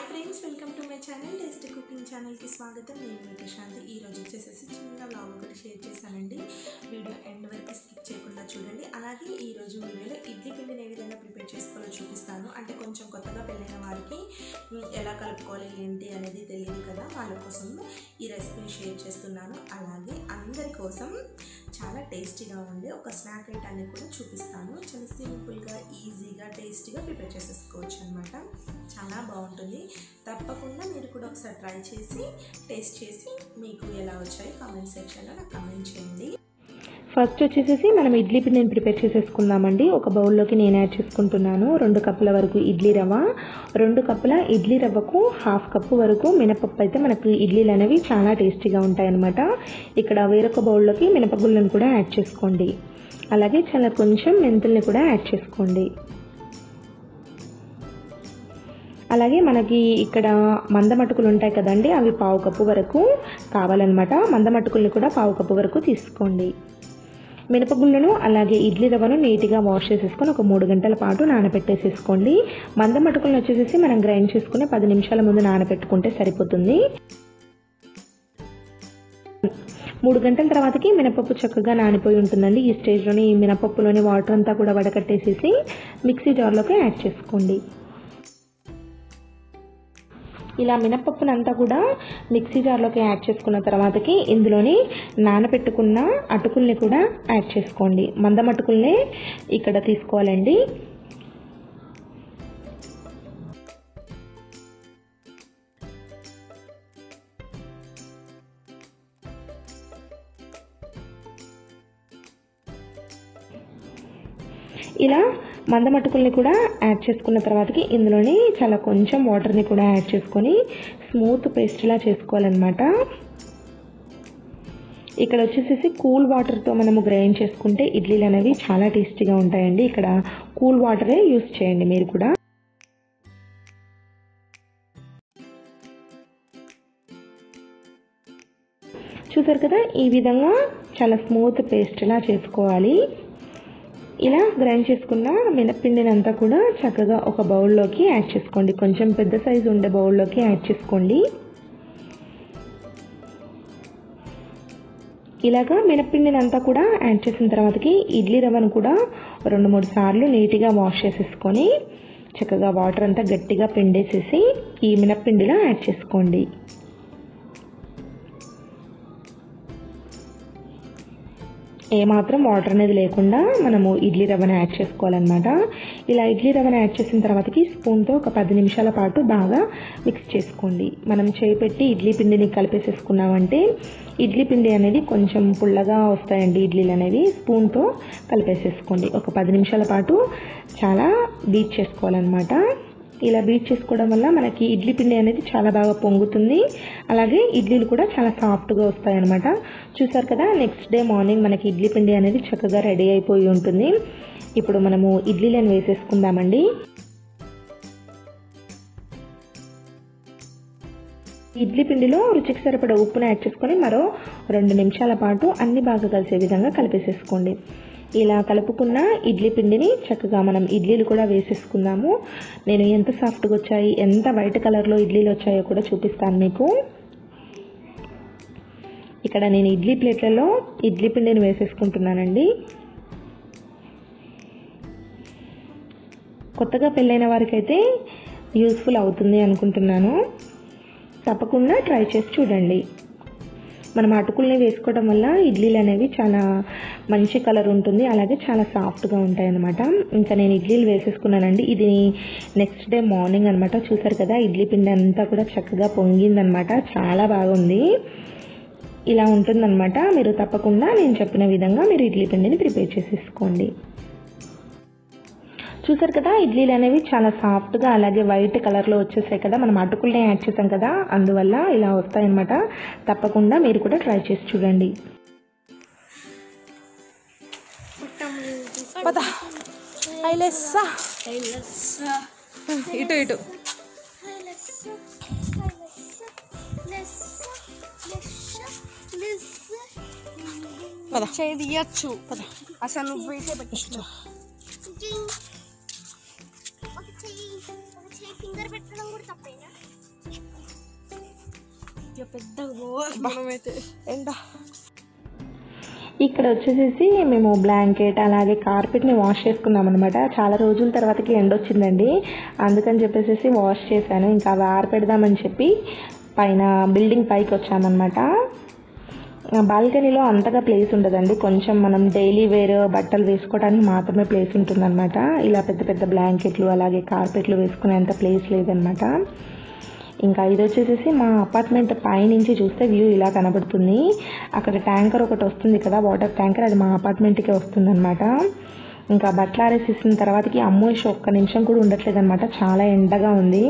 friends welcome to my channel tasty cooking ఛానల్కి స్వాగతం నేను మీ ప్రశాంతి ఈ రోజు వచ్చేసేసి చిన్న వ్లాగ్ ఒకటి షేర్ చేశానండి వీడియో ఎండ్ వరకు స్కిప్ చేయకుండా చూడండి అలాగే ఈ రోజు వీడియోలో ఇడ్లీ పిండిని ఏ విధంగా ప్రిపేర్ చేసుకోవాలో చూపిస్తాను అంటే కొంచెం కొత్తగా పెళ్ళైన వారికి మ్, ఎలా కలుపుకోవాలి ఏంటి అనేది తెలియదు కదా వాళ్ళ కోసం ఈ రెసిపీని షేర్ చేస్తున్నాను అలాగే అందరి కోసం చాలా టేస్టీగా ఉండే ఒక స్నాక్ ఐటాన్ని కూడా చూపిస్తాను చాలా సింపుల్గా ఈజీగా టేస్టీగా ప్రిపేర్ చేసేసుకోవచ్చు అనమాట చాలా బాగుంటుంది తప్పకుండా మీరు కూడా ఒకసారి ట్రై చేసి టేస్ట్ చేసి మీకు ఎలా వచ్చాయి కామెంట్ సెక్షన్లో నాకు కామెంట్ చేయండి ఫస్ట్ వచ్చేసేసి మనం ఇడ్లీ పిండిని ప్రిపేర్ చేసేసుకుందామండి ఒక బౌల్లోకి నేను యాడ్ చేసుకుంటున్నాను రెండు కప్పుల వరకు ఇడ్లీ రవ్వ రెండు కప్పుల ఇడ్లీ రవ్వకు హాఫ్ కప్పు వరకు మినపప్పు అయితే మనకు ఇడ్లీలు అనేవి చాలా టేస్టీగా ఉంటాయన్నమాట ఇక్కడ వేరొక బౌల్లోకి మినపగుళ్ళను కూడా యాడ్ చేసుకోండి అలాగే చాలా కొంచెం మెంతుల్ని కూడా యాడ్ చేసుకోండి అలాగే మనకి ఇక్కడ మందమటుకులు ఉంటాయి కదండి అవి పావు కప్పు వరకు కావాలన్నమాట మందమటుకుల్ని కూడా పావు కప్పు వరకు తీసుకోండి మినపగుళ్ళను అలాగే ఇడ్లీ రవ్వను నీట్గా వాష్ చేసేసుకొని ఒక మూడు గంటల పాటు నానబెట్టేసేసుకోండి మందమటుకులను వచ్చేసేసి మనం గ్రైండ్ చేసుకుని పది నిమిషాల ముందు నానబెట్టుకుంటే సరిపోతుంది మూడు గంటల తర్వాతకి మినపప్పు చక్కగా నానిపోయి ఉంటుందండి ఈ స్టేజ్లోని ఈ మినపప్పులోని వాటర్ అంతా కూడా వడకట్టేసేసి మిక్సీ జార్లోకి యాడ్ చేసుకోండి ఇలా మినపప్పునంతా కూడా మిక్సీ జార్లోకి యాడ్ చేసుకున్న తర్వాతకి ఇందులోని నానబెట్టుకున్న అటుకుల్ని కూడా యాడ్ చేసుకోండి మందం అటుకుల్నే ఇక్కడ తీసుకోవాలండి ఇలా మందమటుకుల్ని కూడా యాడ్ చేసుకున్న తర్వాతకి ఇందులోని చాలా కొంచెం వాటర్ని కూడా యాడ్ చేసుకొని స్మూత్ పేస్ట్లా చేసుకోవాలన్నమాట ఇక్కడ వచ్చేసేసి కూల్ వాటర్తో మనము గ్రైండ్ చేసుకుంటే ఇడ్లీలు అనేవి చాలా టేస్టీగా ఉంటాయండి ఇక్కడ కూల్ వాటరే యూస్ చేయండి మీరు కూడా చూసారు కదా ఈ విధంగా చాలా స్మూత్ పేస్ట్లా చేసుకోవాలి ఇలా గ్రైండ్ చేసుకున్న మినప్పిండిని అంతా కూడా చక్కగా ఒక బౌల్లోకి యాడ్ చేసుకోండి కొంచెం పెద్ద సైజు ఉండే బౌల్లోకి యాడ్ చేసుకోండి ఇలాగా మినప్పిండిని అంతా కూడా యాడ్ చేసిన తర్వాతకి ఇడ్లీ రవ్వను కూడా రెండు మూడు సార్లు నీట్గా వాష్ చేసేసుకొని చక్కగా వాటర్ అంతా గట్టిగా పిండేసేసి ఈ మినప్పిండిలో యాడ్ చేసుకోండి ఏమాత్రం వాటర్ అనేది లేకుండా మనము ఇడ్లీ రవ్వను యాడ్ చేసుకోవాలన్నమాట ఇలా ఇడ్లీ రవ్వను యాడ్ చేసిన తర్వాతకి స్పూన్తో ఒక పది నిమిషాల పాటు బాగా మిక్స్ చేసుకోండి మనం చేయి పెట్టి ఇడ్లీ పిండిని కలిపేసేసుకున్నామంటే ఇడ్లీ పిండి అనేది కొంచెం పుల్లగా వస్తాయండి ఇడ్లీలు అనేవి స్పూన్తో కలిపేసేసుకోండి ఒక పది నిమిషాల పాటు చాలా బీట్ చేసుకోవాలన్నమాట ఇలా బీట్ చేసుకోవడం వల్ల మనకి ఇడ్లీ పిండి అనేది చాలా బాగా పొంగుతుంది అలాగే ఇడ్లీలు కూడా చాలా సాఫ్ట్గా వస్తాయి అనమాట చూసారు కదా నెక్స్ట్ డే మార్నింగ్ మనకి ఇడ్లీ పిండి అనేది చక్కగా రెడీ అయిపోయి ఉంటుంది ఇప్పుడు మనము ఇడ్లీలను వేసేసుకుందామండి ఇడ్లీ పిండిలో రుచికి సరిపడా ఉప్పును యాడ్ చేసుకొని మరో రెండు నిమిషాల పాటు అన్ని బాగా కలిసే విధంగా కలిపేసేసుకోండి ఇలా కలుపుకున్న ఇడ్లీ పిండిని చక్కగా మనం ఇడ్లీలు కూడా వేసేసుకుందాము నేను ఎంత సాఫ్ట్గా వచ్చాయి ఎంత వైట్ కలర్లో ఇడ్లీలు వచ్చాయో కూడా చూపిస్తాను మీకు ఇక్కడ నేను ఇడ్లీ ప్లేట్లలో ఇడ్లీ పిండిని వేసేసుకుంటున్నానండి కొత్తగా పెళ్ళైన వారికైతే యూస్ఫుల్ అవుతుంది అనుకుంటున్నాను తప్పకుండా ట్రై చేసి చూడండి మనం అటుకుల్ని వేసుకోవడం వల్ల ఇడ్లీలు అనేవి చాలా మంచి కలర్ ఉంటుంది అలాగే చాలా సాఫ్ట్గా ఉంటాయి అనమాట ఇంకా నేను ఇడ్లీలు వేసేసుకున్నానండి ఇది నెక్స్ట్ డే మార్నింగ్ అనమాట చూసారు కదా ఇడ్లీ పిండి అంతా కూడా చక్కగా పొంగిందనమాట చాలా బాగుంది ఇలా ఉంటుందన్నమాట మీరు తప్పకుండా నేను చెప్పిన విధంగా మీరు ఇడ్లీ పిండిని ప్రిపేర్ చేసేసుకోండి చూసారు కదా ఇడ్లీలు అనేవి చాలా సాఫ్ట్గా అలాగే వైట్ కలర్లో వచ్చేసాయి కదా మనం అటుకుల్ని యాడ్ చేసాం కదా అందువల్ల ఇలా వస్తాయన్నమాట తప్పకుండా మీరు కూడా ట్రై చేసి చూడండి పద ఐలెస్సా ఇటు ఇటు పద చేయచ్చు అసలు నువ్వు వేసే పెట్టచ్చు ఒక చెయ్యి ఒక చెయ్యి ఫింగర్ పెట్టడం కూడా తప్పేనా మనమైతే ఎండ ఇక్కడ వచ్చేసేసి మేము బ్లాంకెట్ అలాగే కార్పెట్ని వాష్ చేసుకున్నాం అనమాట చాలా రోజుల తర్వాతకి ఎండ వచ్చిందండి అందుకని చెప్పేసి వాష్ చేశాను ఇంకా అవి ఆరపెడదామని చెప్పి పైన బిల్డింగ్ పైకి వచ్చామన్నమాట బాల్కనీలో అంతగా ప్లేస్ ఉండదండి కొంచెం మనం డైలీ వేర్ బట్టలు వేసుకోవడానికి మాత్రమే ప్లేస్ ఉంటుందన్నమాట ఇలా పెద్ద పెద్ద బ్లాంకెట్లు అలాగే కార్పెట్లు వేసుకునేంత ప్లేస్ లేదనమాట ఇంకా ఇది వచ్చేసేసి మా అపార్ట్మెంట్ పైనుంచి చూస్తే వ్యూ ఇలా కనబడుతుంది అక్కడ ట్యాంకర్ ఒకటి వస్తుంది కదా వాటర్ ట్యాంకర్ అది మా అపార్ట్మెంట్కే వస్తుంది అనమాట ఇంకా బట్టలు ఆరేసేసిన తర్వాతకి అమ్మోష్ ఒక్క నిమిషం కూడా ఉండట్లేదు అనమాట చాలా ఎండగా ఉంది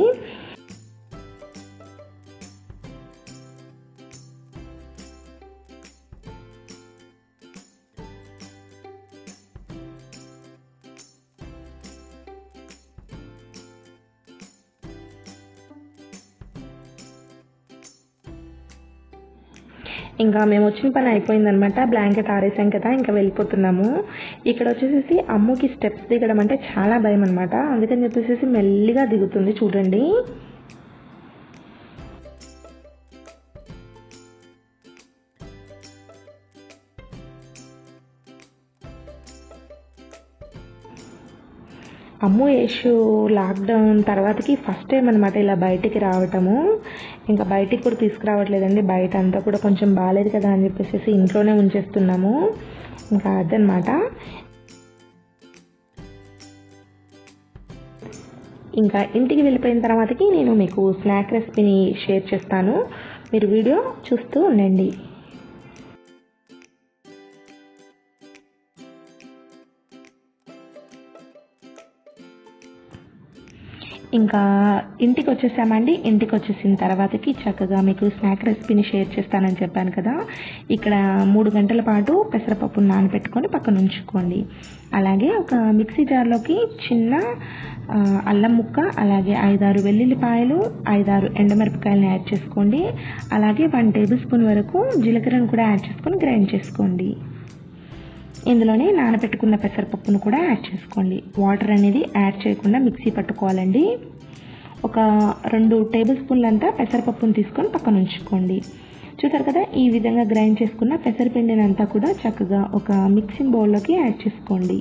ఇంకా మేము వచ్చిన పని అయిపోయిందనమాట బ్లాంకెట్ ఆరేసాం కదా ఇంకా వెళ్ళిపోతున్నాము ఇక్కడ వచ్చేసేసి అమ్ముకి స్టెప్స్ దిగడం అంటే చాలా భయం అనమాట అందుకని చెప్పేసి మెల్లిగా దిగుతుంది చూడండి అమ్ము యేషు లాక్డౌన్ తర్వాతకి ఫస్ట్ టైం అనమాట ఇలా బయటికి రావటము ఇంకా బయటికి కూడా తీసుకురావట్లేదండి బయట అంతా కూడా కొంచెం బాగాలేదు కదా అని చెప్పేసి ఇంట్లోనే ఉంచేస్తున్నాము ఇంకా అదనమాట ఇంకా ఇంటికి వెళ్ళిపోయిన తర్వాతకి నేను మీకు స్నాక్ రెసిపీని షేర్ చేస్తాను మీరు వీడియో చూస్తూ ఉండండి ఇంకా ఇంటికి వచ్చేసామండి ఇంటికి వచ్చేసిన తర్వాతకి చక్కగా మీకు స్నాక్ రెసిపీని షేర్ చేస్తానని చెప్పాను కదా ఇక్కడ మూడు గంటల పాటు పెసరపప్పును నానబెట్టుకొని పక్కన ఉంచుకోండి అలాగే ఒక మిక్సీ జార్లోకి చిన్న ఆ, అల్లం ముక్క అలాగే ఐదారు వెల్లుల్లిపాయలు ఐదారు ఎండమిరపకాయలను యాడ్ చేసుకోండి అలాగే వన్ టేబుల్ స్పూన్ వరకు జీలకర్రను కూడా యాడ్ చేసుకొని గ్రైండ్ చేసుకోండి ఇందులోనే నానబెట్టుకున్న పెసరపప్పును కూడా యాడ్ చేసుకోండి వాటర్ అనేది యాడ్ చేయకుండా మిక్సీ పట్టుకోవాలండి ఒక రెండు టేబుల్ స్పూన్లంతా పెసరపప్పును తీసుకొని పక్కన ఉంచుకోండి చూసారు కదా ఈ విధంగా గ్రైండ్ చేసుకున్న పెసరపిండిని అంతా కూడా చక్కగా ఒక మిక్సింగ్ బౌల్లోకి యాడ్ చేసుకోండి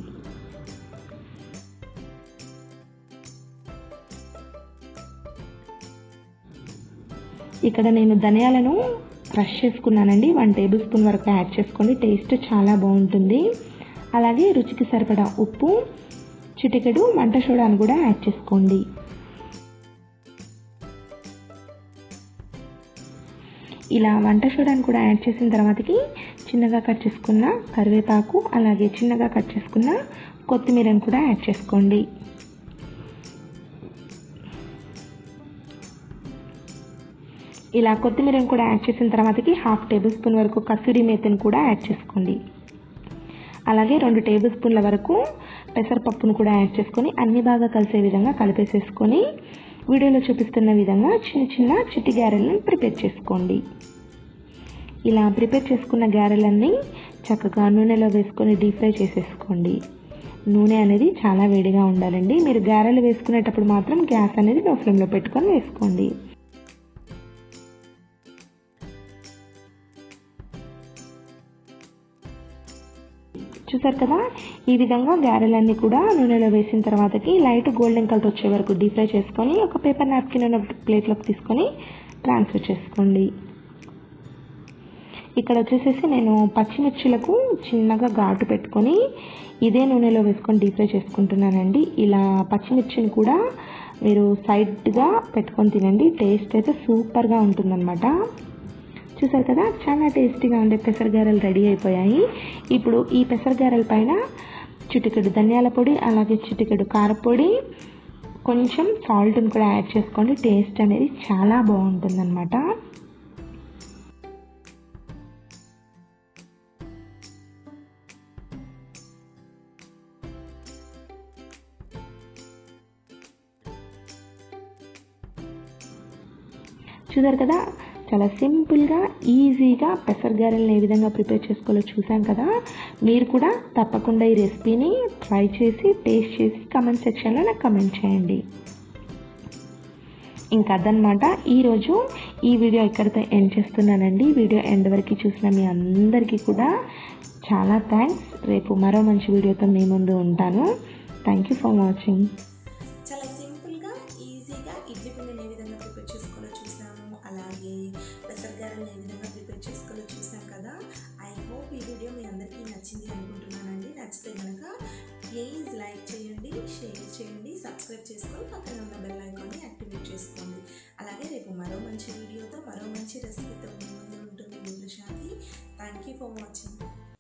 ఇక్కడ నేను ధనియాలను క్రష్ చేసుకున్నానండి వన్ టేబుల్ స్పూన్ వరకు యాడ్ చేసుకోండి టేస్ట్ చాలా బాగుంటుంది అలాగే రుచికి సరిపడా ఉప్పు చిటికెడు మంట సోడాను కూడా యాడ్ చేసుకోండి ఇలా వంట సోడాను కూడా యాడ్ చేసిన తర్వాతకి చిన్నగా కట్ చేసుకున్న కరివేపాకు అలాగే చిన్నగా కట్ చేసుకున్న కొత్తిమీరను కూడా యాడ్ చేసుకోండి ఇలా కొత్తిమీరను కూడా యాడ్ చేసిన తర్వాతకి హాఫ్ టేబుల్ స్పూన్ వరకు కసూరి మేతిని కూడా యాడ్ చేసుకోండి అలాగే రెండు టేబుల్ స్పూన్ల వరకు పెసరపప్పును కూడా యాడ్ చేసుకొని అన్ని బాగా కలిసే విధంగా కలిపేసేసుకొని వీడియోలో చూపిస్తున్న విధంగా చిన్న చిన్న చిట్టి గారెలను ప్రిపేర్ చేసుకోండి ఇలా ప్రిపేర్ చేసుకున్న గారెలన్నీ చక్కగా నూనెలో వేసుకొని డీప్ ఫ్రై చేసేసుకోండి నూనె అనేది చాలా వేడిగా ఉండాలండి మీరు గారెలు వేసుకునేటప్పుడు మాత్రం గ్యాస్ అనేది లో ఫ్లేమ్లో పెట్టుకొని వేసుకోండి చూసారు కదా ఈ విధంగా గారెలన్నీ కూడా నూనెలో వేసిన తర్వాతకి లైట్ గోల్డెన్ కలర్ వచ్చే వరకు డీప్ ఫ్రై చేసుకొని ఒక పేపర్ నాప్కిన్ ఉన్న ప్లేట్లోకి తీసుకొని ట్రాన్స్ఫర్ చేసుకోండి ఇక్కడ వచ్చేసేసి నేను పచ్చిమిర్చిలకు చిన్నగా ఘాటు పెట్టుకొని ఇదే నూనెలో వేసుకొని డీప్ ఫ్రై చేసుకుంటున్నానండి ఇలా పచ్చిమిర్చిని కూడా మీరు సైడ్గా పెట్టుకొని తినండి టేస్ట్ అయితే సూపర్గా ఉంటుందన్నమాట చూసారు కదా చాలా టేస్టీగా ఉండే పెసరగారెలు రెడీ అయిపోయాయి ఇప్పుడు ఈ పెసరగారెల పైన చిటికెడు ధనియాల పొడి అలాగే చిటికెడు కారపొడి కొంచెం సాల్ట్ని కూడా యాడ్ చేసుకోండి టేస్ట్ అనేది చాలా బాగుంటుందన్నమాట చూసారు కదా చాలా సింపుల్గా ఈజీగా పెసరగారెలను ఏ విధంగా ప్రిపేర్ చేసుకోవాలో చూసాం కదా మీరు కూడా తప్పకుండా ఈ రెసిపీని ట్రై చేసి టేస్ట్ చేసి కమెంట్ సెక్షన్లో నాకు కమెంట్ చేయండి ఇంకా అదనమాట ఈరోజు ఈ వీడియో ఇక్కడితో ఎండ్ చేస్తున్నానండి వీడియో ఎండ్ వరకు చూసిన మీ అందరికీ కూడా చాలా థ్యాంక్స్ రేపు మరో మంచి వీడియోతో మీ ముందు ఉంటాను థ్యాంక్ యూ ఫర్ వాచింగ్ చాలా సింపుల్గా ఈజీగా ఇడ్లీ పిండిని ఏ విధంగా ప్రిపేర్ చేసుకోవాలో చూసాము అలాగే పెసరగారని ఏ విధంగా ప్రిపేర్ చేసుకోవాలో చూసాం కదా ఐ హోప్ ఈ వీడియో మీ అందరికీ నచ్చింది అనుకుంటున్నానండి నచ్చితే కనుక ప్లీజ్ లైక్ చేయండి షేర్ చేయండి సబ్స్క్రైబ్ చేసుకొని పక్కన ఉన్న బెల్ ఐకాన్ని యాక్టివేట్ చేసుకోండి అలాగే రేపు మరో మంచి వీడియోతో మరో మంచి రెసిపీతో మీ ముందు ఉంటుంది మీ Prashanti thank you for watching